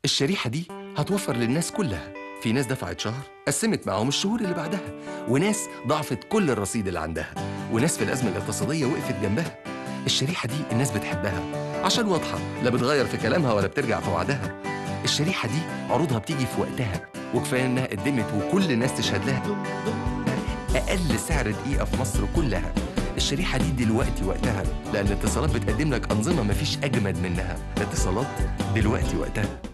الشريحة دي هتوفر للناس كلها في ناس دفعت شهر قسمت معاهم الشهور اللي بعدها وناس ضعفت كل الرصيد اللي عندها وناس في الأزمة الاقتصادية وقفت جنبها الشريحة دي الناس بتحبها عشان واضحة لا بتغير في كلامها ولا بترجع في وعدها الشريحة دي عروضها بتيجي في وقتها وكفاية إنها قدمت وكل الناس تشهد لها أقل سعر دقيقة في مصر كلها الشريحة دي دلوقتي وقتها لأن اتصالات بتقدم لك أنظمة مفيش أجمد منها اتصالات دلوقتي وقتها